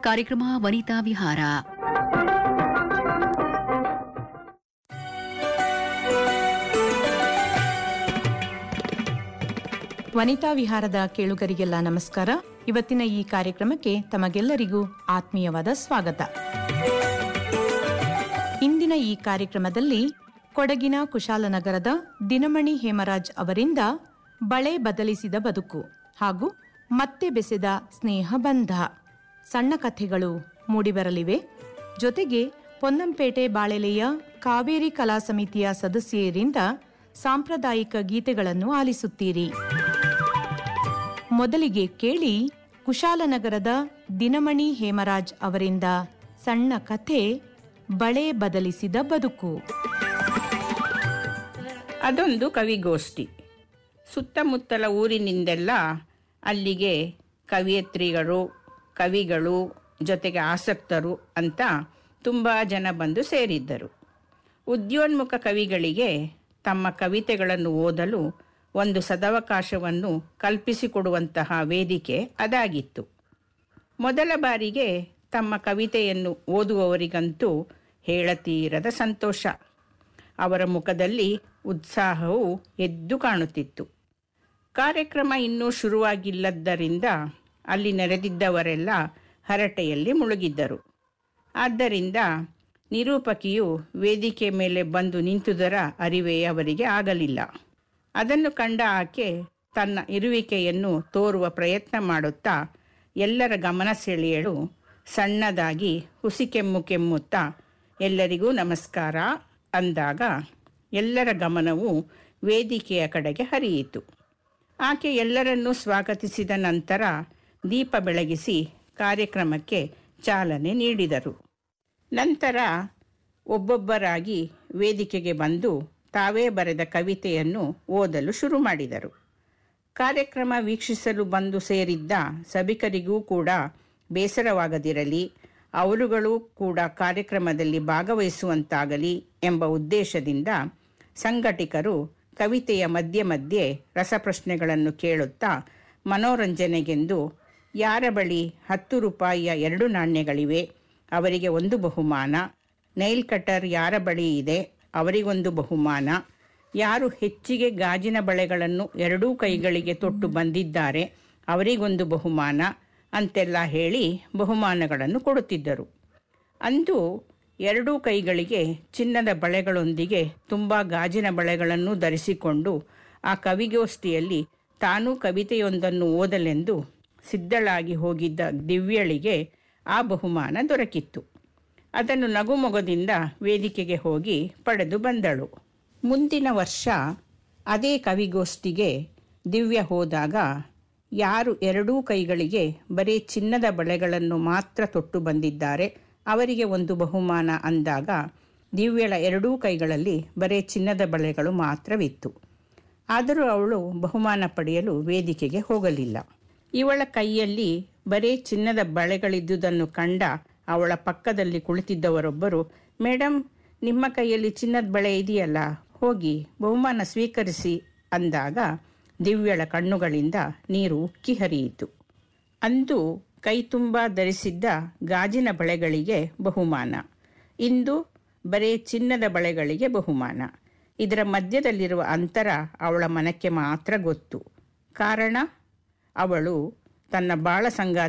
ಕಾರ್ಯಕ್ರಮ ವನಿತಾ ವಿಹಾರ ವನಿತಾ ವಿಹಾರದ ಕೇಳುಗರಿಗೆಲ್ಲ ನಮಸ್ಕಾರ ಇವತ್ತಿನ ಈ ಕಾರ್ಯಕ್ರಮಕ್ಕೆ ತಮಗೆಲ್ಲರಿಗೂ ಆತ್ಮೀಯವಾದ ಸ್ವಾಗತ ಇಂದಿನ ಈ ಕಾರ್ಯಕ್ರಮದಲ್ಲಿ ಕೊಡಗಿನ ಕುಶಾಲನಗರದ ದಿನಮಣಿ ಹೇಮರಾಜ್ ಅವರಿಂದ ಬಳೆ ಬದಲಿಸಿದ ಬದುಕು ಹಾಗೂ ಮತ್ತೆ ಬೆಸೆದ ಸ್ನೇಹ ಬಂಧ ಸಣ್ಣ ಕಥೆಗಳು ಮೂಡಿಬರಲಿವೆ ಜೊತೆಗೆ ಪೊನ್ನಂಪೇಟೆ ಬಾಳೆಲೆಯ ಕಾವೇರಿ ಕಲಾ ಸಮಿತಿಯ ಸದಸ್ಯರಿಂದ ಸಾಂಪ್ರದಾಯಿಕ ಗೀತೆಗಳನ್ನು ಆಲಿಸುತ್ತೀರಿ ಮೊದಲಿಗೆ ಕೇಳಿ ಕುಶಾಲನಗರದ ದಿನಮಣಿ ಹೇಮರಾಜ್ ಅವರಿಂದ ಸಣ್ಣ ಕಥೆ ಬಳೆ ಬದಲಿಸಿದ ಬದುಕು ಅದೊಂದು ಕವಿಗೋಷ್ಠಿ ಸುತ್ತಮುತ್ತಲ ಊರಿನಿಂದೆಲ್ಲ ಅಲ್ಲಿಗೆ ಕವಿಯತ್ರಿಗಳು ಕವಿಗಳು ಜೊತೆಗೆ ಆಸಕ್ತರು ಅಂತ ತುಂಬ ಜನ ಬಂದು ಸೇರಿದ್ದರು ಉದ್ಯೋನ್ಮುಖ ಕವಿಗಳಿಗೆ ತಮ್ಮ ಕವಿತೆಗಳನ್ನು ಓದಲು ಒಂದು ಸದವಕಾಶವನ್ನು ಕಲ್ಪಿಸಿಕೊಡುವಂತಹ ವೇದಿಕೆ ಅದಾಗಿತ್ತು ಮೊದಲ ಬಾರಿಗೆ ತಮ್ಮ ಕವಿತೆಯನ್ನು ಓದುವವರಿಗಂತೂ ಹೇಳತೀರದ ಸಂತೋಷ ಅವರ ಮುಖದಲ್ಲಿ ಉತ್ಸಾಹವು ಎದ್ದು ಕಾಣುತ್ತಿತ್ತು ಕಾರ್ಯಕ್ರಮ ಇನ್ನೂ ಶುರುವಾಗಿಲ್ಲದ್ದರಿಂದ ಅಲ್ಲಿ ನೆರೆದಿದ್ದವರೆಲ್ಲ ಹರಟೆಯಲ್ಲಿ ಮುಳುಗಿದ್ದರು ಆದ್ದರಿಂದ ನಿರೂಪಕಿಯು ವೇದಿಕೆ ಮೇಲೆ ಬಂದು ನಿಂತುದರ ಅರಿವೇ ಅವರಿಗೆ ಆಗಲಿಲ್ಲ ಅದನ್ನು ಕಂಡ ಆಕೆ ತನ್ನ ಇರುವಿಕೆಯನ್ನು ತೋರುವ ಪ್ರಯತ್ನ ಮಾಡುತ್ತಾ ಎಲ್ಲರ ಗಮನ ಸೆಳೆಯಲು ಸಣ್ಣದಾಗಿ ಹುಸಿ ಕೆಮ್ಮು ಕೆಮ್ಮುತ್ತಾ ಎಲ್ಲರಿಗೂ ನಮಸ್ಕಾರ ಅಂದಾಗ ಎಲ್ಲರ ಗಮನವು ವೇದಿಕೆಯ ಕಡೆಗೆ ಹರಿಯಿತು ಆಕೆ ಎಲ್ಲರನ್ನೂ ಸ್ವಾಗತಿಸಿದ ನಂತರ ದೀಪ ಬೆಳಗಿಸಿ ಕಾರ್ಯಕ್ರಮಕ್ಕೆ ಚಾಲನೆ ನೀಡಿದರು ನಂತರ ಒಬ್ಬೊಬ್ಬರಾಗಿ ವೇದಿಕೆಗೆ ಬಂದು ತಾವೇ ಬರೆದ ಕವಿತೆಯನ್ನು ಓದಲು ಶುರು ಮಾಡಿದರು ಕಾರ್ಯಕ್ರಮ ವೀಕ್ಷಿಸಲು ಬಂದು ಸೇರಿದ್ದ ಸಭಿಕರಿಗೂ ಕೂಡ ಬೇಸರವಾಗದಿರಲಿ ಅವರುಗಳು ಕೂಡ ಕಾರ್ಯಕ್ರಮದಲ್ಲಿ ಭಾಗವಹಿಸುವಂತಾಗಲಿ ಎಂಬ ಉದ್ದೇಶದಿಂದ ಸಂಘಟಕರು ಕವಿತೆಯ ಮಧ್ಯೆ ಮಧ್ಯೆ ರಸಪ್ರಶ್ನೆಗಳನ್ನು ಕೇಳುತ್ತಾ ಮನೋರಂಜನೆಗೆಂದು ಯಾರ ಬಳಿ ಹತ್ತು ರೂಪಾಯಿಯ ಎರಡು ನಾಣ್ಯಗಳಿವೆ ಅವರಿಗೆ ಒಂದು ಬಹುಮಾನ ನೈಲ್ ಕಟರ್ ಯಾರ ಬಳಿ ಇದೆ ಅವರಿಗೊಂದು ಬಹುಮಾನ ಯಾರು ಹೆಚ್ಚಿಗೆ ಗಾಜಿನ ಬಳೆಗಳನ್ನು ಎರಡೂ ಕೈಗಳಿಗೆ ತೊಟ್ಟು ಬಂದಿದ್ದಾರೆ ಅವರಿಗೊಂದು ಬಹುಮಾನ ಅಂತೆಲ್ಲ ಹೇಳಿ ಬಹುಮಾನಗಳನ್ನು ಕೊಡುತ್ತಿದ್ದರು ಅಂದು ಎರಡೂ ಕೈಗಳಿಗೆ ಚಿನ್ನದ ಬಳೆಗಳೊಂದಿಗೆ ತುಂಬ ಗಾಜಿನ ಬಳೆಗಳನ್ನು ಧರಿಸಿಕೊಂಡು ಆ ಕವಿಗೋಷ್ಠಿಯಲ್ಲಿ ತಾನೂ ಕವಿತೆಯೊಂದನ್ನು ಓದಲೆಂದು ಸಿದ್ಧಳಾಗಿ ಹೋಗಿದ್ದ ದಿವ್ಯಳಿಗೆ ಆ ಬಹುಮಾನ ದೊರಕಿತ್ತು ಅದನ್ನು ನಗುಮೊಗದಿಂದ ವೇದಿಕೆಗೆ ಹೋಗಿ ಪಡೆದು ಬಂದಳು ಮುಂದಿನ ವರ್ಷ ಅದೇ ಕವಿಗೋಷ್ಠಿಗೆ ದಿವ್ಯ ಹೋದಾಗ ಯಾರು ಎರಡೂ ಕೈಗಳಿಗೆ ಬರೀ ಚಿನ್ನದ ಬಳೆಗಳನ್ನು ಮಾತ್ರ ತೊಟ್ಟು ಬಂದಿದ್ದಾರೆ ಅವರಿಗೆ ಒಂದು ಬಹುಮಾನ ಅಂದಾಗ ದಿವ್ಯಳ ಎರಡೂ ಕೈಗಳಲ್ಲಿ ಬರೀ ಚಿನ್ನದ ಬಳೆಗಳು ಮಾತ್ರವಿತ್ತು ಆದರೂ ಅವಳು ಬಹುಮಾನ ಪಡೆಯಲು ವೇದಿಕೆಗೆ ಹೋಗಲಿಲ್ಲ ಇವಳ ಕೈಯಲ್ಲಿ ಬರೀ ಚಿನ್ನದ ಬಳೆಗಳಿದ್ದುದನ್ನು ಕಂಡ ಅವಳ ಪಕ್ಕದಲ್ಲಿ ಕುಳಿತಿದ್ದವರೊಬ್ಬರು ಮೇಡಮ್ ನಿಮ್ಮ ಕೈಯಲ್ಲಿ ಚಿನ್ನದ ಬಳೆ ಇದೆಯಲ್ಲ ಹೋಗಿ ಬಹುಮಾನ ಸ್ವೀಕರಿಸಿ ಅಂದಾಗ ದಿವ್ಯಳ ಕಣ್ಣುಗಳಿಂದ ನೀರು ಉಕ್ಕಿ ಹರಿಯಿತು ಅಂದು ಕೈ ತುಂಬ ಧರಿಸಿದ್ದ ಗಾಜಿನ ಬಳೆಗಳಿಗೆ ಬಹುಮಾನ ಇಂದು ಬರೇ ಚಿನ್ನದ ಬಳೆಗಳಿಗೆ ಬಹುಮಾನ ಇದರ ಮಧ್ಯದಲ್ಲಿರುವ ಅಂತರ ಅವಳ ಮನಕ್ಕೆ ಮಾತ್ರ ಗೊತ್ತು ಕಾರಣ ಅವಳು ತನ್ನ ಬಾಳ ಸಂಗಾತಿ